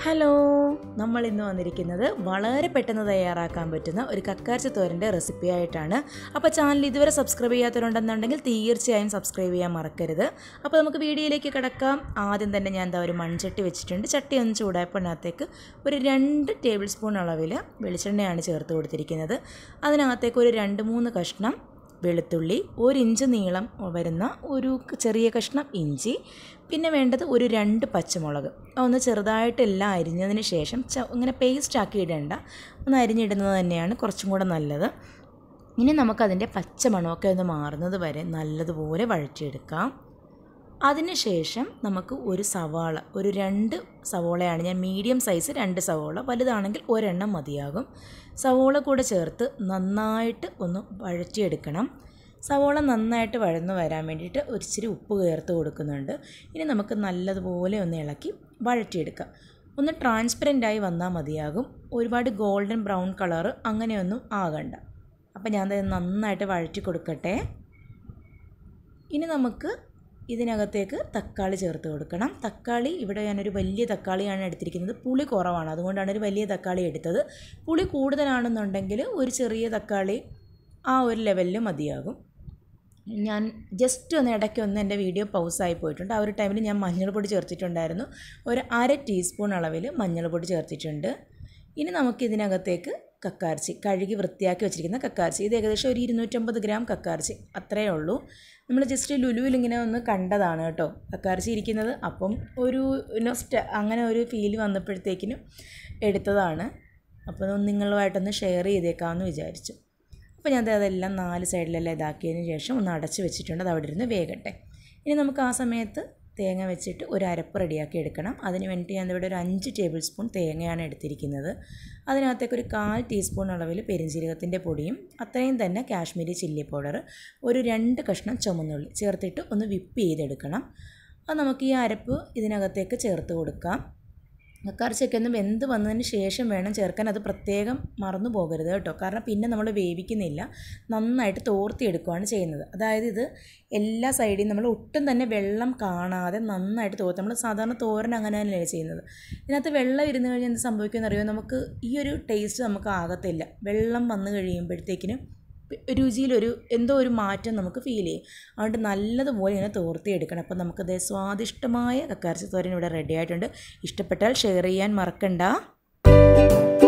hello നമ്മൾ ഇന്ന് വന്നിരിക്കുന്നത് വളരെ പെട്ടെന്ന് തയ്യാറാക്കാൻ പറ്റുന്ന ഒരു കക്കാർച്ച തോരൻ്റെ റെസിപ്പി ആയിട്ടാണ് അപ്പോൾ ചാനൽ ഇതുവരെ സബ്സ്ക്രൈബ് ചെയ്യാത്തവരുണ്ടെന്നുണ്ടെങ്കിൽ തീർച്ചയായും സബ്സ്ക്രൈബ് ചെയ്യാൻ മറക്കരുത് അപ്പോൾ നമുക്ക് വീഡിയോയിലേക്ക് കിടക്കാം ആദ്യം തന്നെ ഞാൻ എന്താ ഒരു മൺചട്ടി വെച്ചിട്ടുണ്ട് ചട്ടി ഒന്ന് ചൂടായപ്പോഴത്തേക്ക് ഒരു രണ്ട് ടേബിൾ സ്പൂൺ അളവിൽ വെളിച്ചെണ്ണയാണ് ചേർത്ത് കൊടുത്തിരിക്കുന്നത് അതിനകത്തേക്ക് ഒരു രണ്ട് മൂന്ന് കഷ്ണം വെളുത്തുള്ളി ഒരു ഇഞ്ച് നീളം വരുന്ന ഒരു ചെറിയ കഷ്ണം ഇഞ്ചി പിന്നെ വേണ്ടത് ഒരു രണ്ട് പച്ചമുളക് ഒന്ന് ചെറുതായിട്ട് എല്ലാം അരിഞ്ഞതിന് ശേഷം ച ഇങ്ങനെ പേസ്റ്റ് ആക്കി ഇടേണ്ട ഒന്ന് അരിഞ്ഞിടുന്നത് തന്നെയാണ് കുറച്ചും കൂടെ നല്ലത് ഇനി നമുക്കതിൻ്റെ പച്ചമണമൊക്കെ ഒന്ന് മാറുന്നത് വരെ നല്ലതുപോലെ വഴറ്റിയെടുക്കാം അതിനുശേഷം നമുക്ക് ഒരു സവാള ഒരു രണ്ട് സവോളയാണ് ഞാൻ മീഡിയം സൈസ് രണ്ട് സവോള വലുതാണെങ്കിൽ ഒരെണ്ണം മതിയാകും സവോള കൂടെ ചേർത്ത് നന്നായിട്ട് ഒന്ന് വഴറ്റിയെടുക്കണം സവോള നന്നായിട്ട് വഴന്നു വരാൻ വേണ്ടിയിട്ട് ഒരിച്ചിരി ഉപ്പ് ചേർത്ത് കൊടുക്കുന്നുണ്ട് ഇനി നമുക്ക് നല്ലതുപോലെ ഒന്ന് ഇളക്കി വഴറ്റിയെടുക്കാം ഒന്ന് ട്രാൻസ്പെറൻ്റായി വന്നാൽ മതിയാകും ഒരുപാട് ഗോൾഡൻ ബ്രൗൺ കളറ് അങ്ങനെയൊന്നും ആകണ്ട അപ്പോൾ ഞാൻ നന്നായിട്ട് വഴറ്റി കൊടുക്കട്ടെ ഇനി നമുക്ക് ഇതിനകത്തേക്ക് തക്കാളി ചേർത്ത് കൊടുക്കണം തക്കാളി ഇവിടെ ഞാനൊരു വലിയ തക്കാളിയാണ് എടുത്തിരിക്കുന്നത് പുളി കുറവാണ് അതുകൊണ്ടാണ് ഒരു വലിയ തക്കാളി എടുത്തത് പുളി കൂടുതലാണെന്നുണ്ടെങ്കിൽ ഒരു ചെറിയ തക്കാളി ആ ഒരു ലെവലിൽ മതിയാകും ഞാൻ ജസ്റ്റ് ഒന്ന് ഇടയ്ക്ക് ഒന്ന് എൻ്റെ വീഡിയോ പൗസായി പോയിട്ടുണ്ട് ആ ഒരു ടൈമിൽ ഞാൻ മഞ്ഞൾപ്പൊടി ചേർത്തിട്ടുണ്ടായിരുന്നു ഒരു അര ടീസ്പൂൺ അളവിൽ മഞ്ഞൾപ്പൊടി ചേർത്തിട്ടുണ്ട് ഇനി നമുക്കിതിനകത്തേക്ക് കക്കാർച്ചി കഴുകി വൃത്തിയാക്കി വെച്ചിരിക്കുന്ന കക്കാർച്ചി ഇത് ഏകദേശം ഒരു ഇരുന്നൂറ്റമ്പത് ഗ്രാം കക്കാർച്ചി അത്രയേ ഉള്ളൂ നമ്മൾ ജസ്റ്റ് ലുലുവിൽ ഇങ്ങനെ ഒന്ന് കണ്ടതാണ് കേട്ടോ കക്കാർച്ചി ഇരിക്കുന്നത് അപ്പം ഒരു നൊസ്റ്റ അങ്ങനെ ഒരു ഫീൽ വന്നപ്പോഴത്തേക്കിനും എടുത്തതാണ് അപ്പോൾ നിങ്ങളുമായിട്ടൊന്ന് ഷെയർ ചെയ്തേക്കാമെന്ന് വിചാരിച്ചു അപ്പോൾ ഞാൻ അതെല്ലാം നാല് സൈഡിലെല്ലാം ഇതാക്കിയതിന് ശേഷം ഒന്ന് അടച്ച് വെച്ചിട്ടുണ്ട് അത് അവിടെ ഇരുന്ന് വേകട്ടെ ഇനി നമുക്ക് ആ സമയത്ത് തേങ്ങ വെച്ചിട്ട് ഒരു അരപ്പ് റെഡിയാക്കി എടുക്കണം അതിന് വേണ്ടി ഞാൻ ഇവിടെ ഒരു അഞ്ച് ടേബിൾ സ്പൂൺ തേങ്ങയാണ് എടുത്തിരിക്കുന്നത് അതിനകത്തേക്ക് ഒരു കാൽ ടീസ്പൂൺ അളവിൽ പെരിഞ്ജീരകത്തിൻ്റെ പൊടിയും അത്രയും തന്നെ കാശ്മീരി ചില്ലി പൗഡർ ഒരു രണ്ട് കഷ്ണം ചുമന്നുള്ളി ചേർത്തിട്ട് ഒന്ന് വിപ്പ് ചെയ്തെടുക്കണം അത് നമുക്ക് ഈ അരപ്പ് ഇതിനകത്തേക്ക് ചേർത്ത് കൊടുക്കാം കക്കറച്ചൊക്കെ ഒന്ന് വെന്ത് വന്നതിന് ശേഷം വേണം ചേർക്കാൻ അത് പ്രത്യേകം മറന്നു പോകരുത് കേട്ടോ കാരണം പിന്നെ നമ്മൾ വേവിക്കുന്നില്ല നന്നായിട്ട് തോർത്തിയെടുക്കുകയാണ് ചെയ്യുന്നത് അതായത് ഇത് എല്ലാ സൈഡിൽ നമ്മൾ ഒട്ടും തന്നെ വെള്ളം കാണാതെ നന്നായിട്ട് തോർത്ത് നമ്മൾ സാധാരണ തോരൻ അങ്ങനെ തന്നെയാണ് ചെയ്യുന്നത് ഇതിനകത്ത് വെള്ളം ഇരുന്ന് കഴിഞ്ഞാൽ എന്ത് സംഭവിക്കുമെന്ന് അറിയുമോ നമുക്ക് ഈ ഒരു ടേസ്റ്റ് നമുക്ക് ആകത്തില്ല വെള്ളം വന്നു കഴിയുമ്പോഴത്തേക്കിനും രുചിയിലൊരു എന്തോ ഒരു മാറ്റം നമുക്ക് ഫീൽ ചെയ്യും അതുകൊണ്ട് നല്ലതുപോലെ ഇങ്ങനെ തോർത്തിയെടുക്കണം അപ്പോൾ നമുക്കത് സ്വാദിഷ്ടമായ കക്കാർച്ചി തോരൻ ഇവിടെ റെഡി ആയിട്ടുണ്ട് ഇഷ്ടപ്പെട്ടാൽ ഷെയർ ചെയ്യാൻ മറക്കണ്ട